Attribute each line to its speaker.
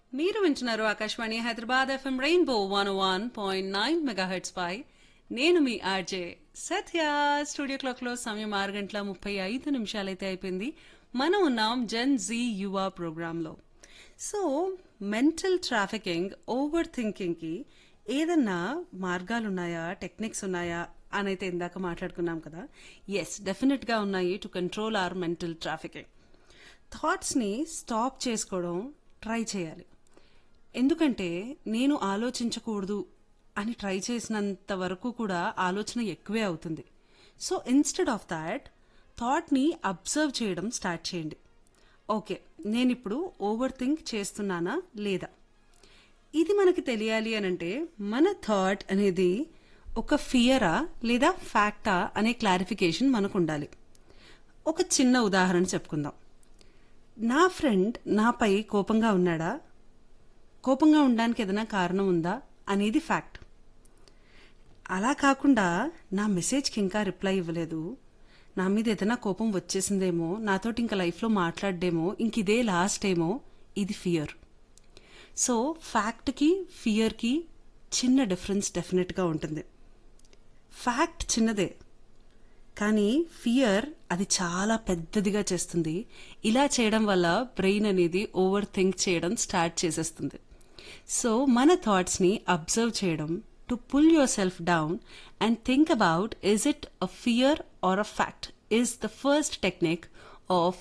Speaker 1: మీరు వింటున్నారు Akashvani Hyderabad FM rainbow one one point nine megahertz పై నేను మీ ఆర్జే సత్య స్టూడియో క్లాక్ లో సమయం ఆరు గంటల ముప్పై ఐదు నిమిషాలైతే అయిపోయింది మనం ఉన్నాం జన్ జీ యువ ప్రోగ్రామ్ లో so mental trafficking over thinking కి ఏదన్నా మార్గాలు ఉన్నాయా టెక్నిక్స్ ఉన్నాయా అని అయితే ఇందాక మాట్లాడుకున్నాం కదా ఎస్ డెఫినెట్ గా ఉన్నాయి to control our mental trafficking థాట్స్ని స్టాప్ చేసుకోవడం ట్రై చేయాలి ఎందుకంటే నేను ఆలోచించకూడదు అని ట్రై చేసినంత వరకు కూడా ఆలోచన ఎక్కువే అవుతుంది సో ఇన్స్టెడ్ ఆఫ్ దాట్ థాట్ని అబ్జర్వ్ చేయడం స్టార్ట్ చేయండి ఓకే నేను ఇప్పుడు ఓవర్ థింక్ చేస్తున్నానా లేదా ఇది మనకి తెలియాలి అనంటే మన థాట్ అనేది ఒక ఫియరా లేదా ఫ్యాక్టా అనే క్లారిఫికేషన్ మనకు ఉండాలి ఒక చిన్న ఉదాహరణ చెప్పుకుందాం నా ఫ్రెండ్ నాపై కోపంగా ఉన్నాడా కోపంగా ఉండడానికి ఏదైనా కారణం ఉందా అనేది ఫ్యాక్ట్ అలా కాకుండా నా మెసేజ్కి ఇంకా రిప్లై ఇవ్వలేదు నా మీద ఏదైనా కోపం వచ్చేసిందేమో నాతోటి ఇంకా లైఫ్లో మాట్లాడేమో ఇంక ఇదే లాస్ట్ ఏమో ఇది ఫియర్ సో ఫ్యాక్ట్కి ఫియర్కి చిన్న డిఫరెన్స్ డెఫినెట్గా ఉంటుంది ఫ్యాక్ట్ చిన్నదే కానీ ఫియర్ అది చాలా పెద్దదిగా చేస్తుంది ఇలా చేయడం వల్ల బ్రెయిన్ అనేది ఓవర్ థింక్ చేయడం స్టార్ట్ చేసేస్తుంది సో మన థాట్స్ని అబ్జర్వ్ చేయడం to pull yourself down and think about is it a fear or a fact is the first technique of